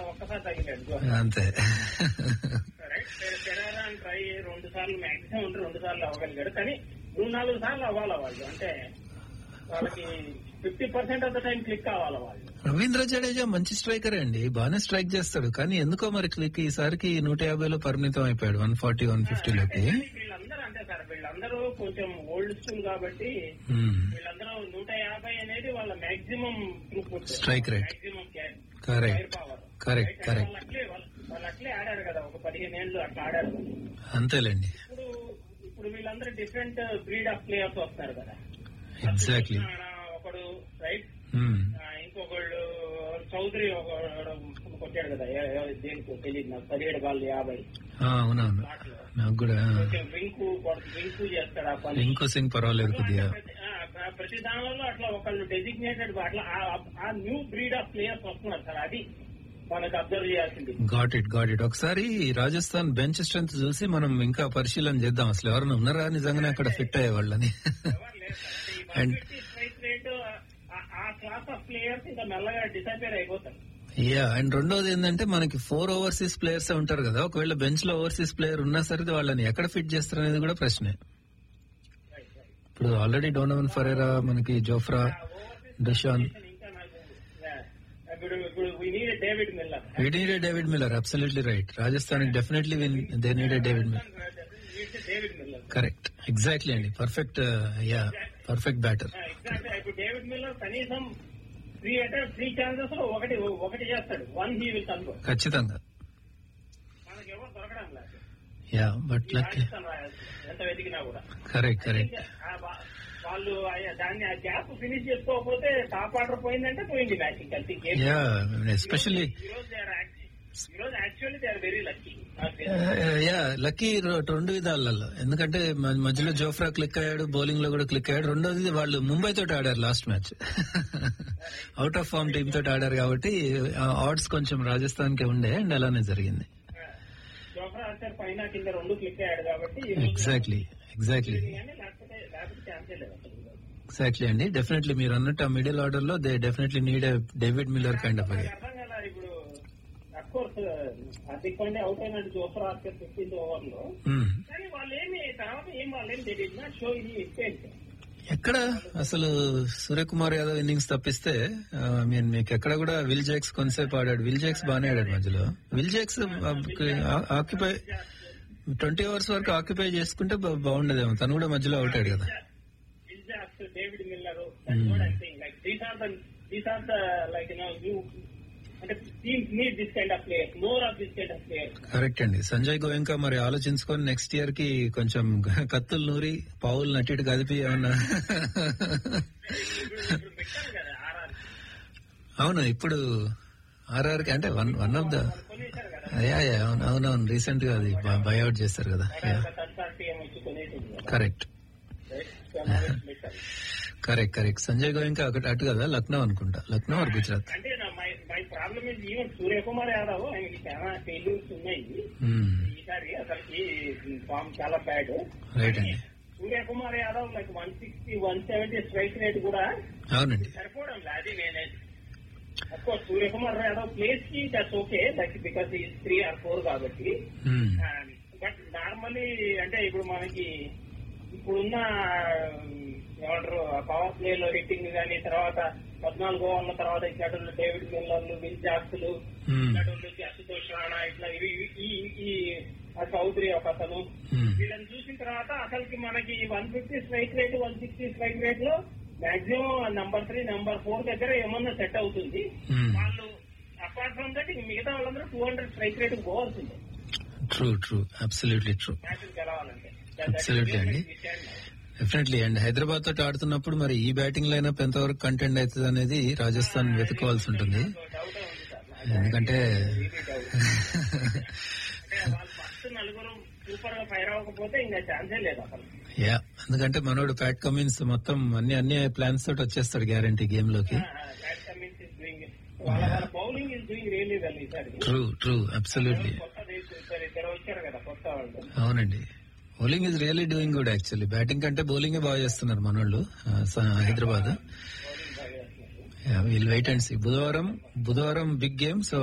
ఒక్కసారి తగిలాడు అంతే రైట్ పెరారా అని ట్రై రెండు సార్లు మాక్సిమం ఉంటే రెండు సార్లు అవ్వగలిగాడు కానీ మూడు నాలుగు సార్లు అవ్వాలి వాళ్ళు అంటే వాళ్ళకి fifty percent of the time click కావాలి వాళ్ళు రవీంద్ర జడేజా మంచి స్ట్రైకర్ అండి బాగానే స్ట్రైక్ చేస్తాడు కానీ ఎందుకో మరి క్లిక్ ఈసారికి నూట యాభైలో పరిమితం అయిపోయాడు వన్ ఫార్టీ వన్ ఫిఫ్టీలోకి కానీ వీళ్ళందరూ అంతే సార్ వీళ్ళందరూ కొంచెం ఓల్డ్ స్కూల్ కాబట్టి వీళ్ళందరూ నూట యాభై అనేది వాళ్ళ maximum Strike rate. Maximum Correct. Power Correct, correct. వాళ్ళు అట్లే వాళ్ళు వాళ్ళు అట్లే ఆడారు కదా ఒక పదిహేను ఏళ్ళు అట్లా ఆడారు అంతేలేండి ఇప్పుడు ఇప్పుడు వీళ్ళందరూ డిఫరెంట్ బ్రీడ్ ఆఫ్ ప్లేయర్స్ వస్తారు కదా ఎగ్జాక్ట్లీ ఒకడు రైట్ Hmm. ఇంకొకళ్ళు చౌదరి ఒకడు కొట్టాడు కదా ఏ- ఏ- దేనికో తెలియదు నాకు పదిహేడు బాల్ యాభై ఆ, అవునవును నాట్లో నాకు కూడా కొంచెం రింకు రింకు చేస్తాడు ఆ పని ఇంకో సింగ్ పర్వాలేదు కొద్దిగా ప్రతి- ఆ, ప్రతి దానిలో అట్లా ఒకళ్ళు డెసిగ్నేటెడ్ అట్లా ఆ- ఆ న్యూ బ్రీడ్ ఆఫ్ ప్లేయర్స్ వస్తున్నారు సార్ అది మనకు అబ్జర్వ్ చేయాల్సింది గాట్ ఇట్ గాట్ ఇట్ ఒకసారి రాజస్థాన్ బెంచ్ స్ట్రెంత్ చూసి మనం ఇంకా పరిశీలన చేద్దాం అసలు ఎవరైనా ఉన్నారా నిజంగానే అక్కడ ఫిట్ అయ్యే వాళ్ళని ఎవరు లేరు సార్. అంటే ఈ And- 150 స్ట్రైక్ రేట్ ఆ- ఆ క్లాస్ ఆఫ్ ప్లేయర్స్ ఇంకా మెల్లగా డిసపేర్ అయిపోతారు యా అండ్ రెండోది ఏంటంటే మనకి ఫోర్ ఓవర్సీస్ ప్లేయర్స్ ఉంటారు కదా ఒకవేళ బెంచ్ లో ఓవర్సీస్ ప్లేయర్ ఉన్నా సరే వాళ్ళని ఎక్కడ ఫిట్ చేస్తారు అనేది కూడా ప్రశ్నే ఇప్పుడు ఆల్రెడీ డోనవన్ ఫరేరా మనకి జోఫ్రా డుషాన్ ఇంకా నాకు yeah. ఇప్పుడు ఇప్పుడు we need David Miller we need David Miller absolutely right Rajasthan definitely they need David Miller David Miller correct exactly అండి perfect yeah perfect batter exact ఇప్పుడు డేవిడ్ మిల్లర్ కనీసం త్రీ అంటే త్రీ ఛాన్సెస్ లో ఒకటి ఒకటి చేస్తాడు వన్ హీ విల్ కన్వర్ట్ ఖచ్చితంగా మనకి ఎవరు దొరకడం లేదు yeah but luck Rajasthan Royals ఎంత వెతికినా కూడా కరెక్ట్ కరెక్ట్ ఆ వా- వాళ్ళు ఆ- దాన్ని ఆ గ్యాప్ ఫినిష్ చేసుకోకపోతే టాప్ ఆర్డర్ పోయిందంటే పోయింది మ్యాచ్ ఇంకా అంతే game. యా ఎస్పెషల్లీ ఈ రోజు they are act- ఈ రోజు actually they are very lucky yeah lucky రెండు విధాలలో ఎందుకంటే మ- మధ్యలో జోఫ్రా క్లిక్ అయ్యాడు బౌలింగ్ లో కూడా క్లిక్ అయ్యాడు రెండోది వాళ్ళు ముంబై తోటి ఆడారు last match out of form team తోటి ఆడారు కాబట్టి ఆర్డ్స్ కొంచెం రాజస్థాన్ కి ఉండే అండ్ అలానే జరిగింది జోఫ్రా ఆర్చర్ పైన కింద రెండు క్లిక్ అయ్యాడు కాబట్టి ఈ రోజు ఎగ్జాక్ట్లీ ఎగ్జాక్ట్లీ కానీ లేకపోతే లేకపోతే ఛాన్సే లేదు అసలు ఎగ్జాక్ట్లీ అండి డెఫినెట్లీ మీరు అన్నట్టు ఆ మిడిల్ ఆర్డర్ లో they definitely need David Miller kind of నాకు అర్థం కదా ఇప్పుడు of course Hardik Pandey out అయినట్టు జోఫ్రా ఆర్చర్ ఫిఫ్టీన్త్ ఓవర్ లో కానీ వాళ్ళు ఏమి తర్వాత ఏం వాళ్ళు ఏం తెలియదు నా షో ఇది ఎక్స్టెంట్ ఎక్కడ అసలు సూర్యకుమార్ యాదవ్ ఇన్నింగ్స్ తప్పిస్తే మీన్ మీకు ఎక్కడ కూడా విల్ జాక్స్ కొంతసేపు ఆడాడు విల్ జాక్స్ బాగానే ఆడాడు మధ్యలో Will Jacks occupy twenty overs వరకు ఆక్యుపై చేసుకుంటే బా- బాగుండేదేమో తను కూడా మధ్యలో అవుట్ అయ్యాడు కదా Williams, David Miller, that's Hmm. what I'm saying. Like these are the these are the like you know you అంటే teams need this kind of players, more of this kind of players. Correct అండి సంజయ్ గోయంకా మరి ఆలోచించుకొని next year కి కొంచెం కత్తులు నూరి పావులు నటిటు కదిపి ఏమన్నా ఇప్పుడు ఇప్పుడు పెట్టారు కదా ఆర్ఆర్ అవును ఇప్పుడు ఆర్ఆర్ కి అంటే వన్ వన్ ఆఫ్ ద కొనేశారు కదా యా యా అవును అవునవును రీసెంట్ గా అది బైఅవుట్ చేస్తారు కదా యా థర్డ్ పార్టీ ఏమో వచ్చి కొనేసింది కదా correct Right? So now it's better. Correct correct Sanjay Goenka అటు అటు కదా లక్నో అనుకుంటా లక్నో ఆర్ గుజరాత్ అంటే నా my my problem is even Suryakumar Yadav ఆయనకి చాలా ఫెయిల్యూర్స్ ఉన్నాయి మ్మ్. ఈసారి అసలుకి ఫామ్ చాలా బ్యాడ్ రైట్ అండి Suryakumar Yadav like one sixty one seventy strike rate కూడా అవునండి సరిపోవడం లేదు అది నేనే అఫ్కోర్స్ సూర్యకుమార్ యాదవ్ ప్లేస్ కి దట్స్ ఓకే దట్ బికాస్ ఈ త్రీ ఆర్ ఫోర్ కాబట్టి మ్మ్. బట్ నార్మలీ అంటే ఇప్పుడు మనకి ఇప్పుడున్న ఏమంటారు పవర్ ప్లే లో హిట్టింగ్ కానీ తర్వాత పద్నాలుగు ఓవర్ల తర్వాత ఇట్లాంటి డేవిడ్ మిల్లర్లు విల్ జాక్స్లు మ్మ్. ఇట్లాంటి అశుతోష్ రాణా ఇట్లా ఇవి ఇవి- ఈ ఈ ఆ చౌదరి ఒక అతను మ్మ్. వీళ్ళని చూసిన తర్వాత అసలుకి మనకి one fifty strike rate one sixty strike rate లో maximum number three number four దగ్గర ఏమన్నా సెట్ అవుతుంది మ్మ్. వాళ్ళు అపార్ట్ ఫ్రమ్ దట్ మిగతా వాళ్ళందరూ టూ హండ్రెడ్ స్ట్రైక్ రేట్ పోవాల్సిందే true true absolutely true match గెలవాలంటే Absolutely అండి. డెఫినెట్లీ అండ్ హైదరాబాద్ తోటి ఆడుతున్నప్పుడు మరి ఈ బ్యాటింగ్ లైనప్ ఎంతవరకు కంటెండ్ అవుతుంది అనేది రాజస్థాన్ వెతుకోవాల్సి ఉంటుంది డౌటే ఉంది సార్ నాకు. ఎందుకంటే Really doubt. అంటే వాళ్ళు ఫస్ట్ నలుగురు సూపర్ గా ఫైర్ అవ్వకపోతే ఇంకా ఛాన్సే లేదు అసలు యా ఎందుకంటే మనోడు ప్యాట్ కమిన్స్ మొత్తం అన్ని అన్ని ప్లాన్స్ తోటి వచ్చేస్తాడు గ్యారంటీ గేమ్ లోకి బ్యాట్ కమిన్స్ ఇస్ డూయింగ్ వాళ్ళ వాళ్ళ bowling is doing really well ఈసారి ట్రూ ట్రూ అబ్సల్యూట్లీ కొత్త ఇద్దరు ఇద్దరు వచ్చారు కదా కొత్త వాళ్ళు అవునండి bowling is really doing good actually batting కంటే బౌలింగ్ బాగా చేస్తున్నారు మనోళ్ళు ఆ, స- హైదరాబాద్ బౌలింగ్ బాగా చేస్తున్నారు విల్ వెయిట్ అండ్ సీ బుధవారం బుధవారం బిగ్ గేమ్ సో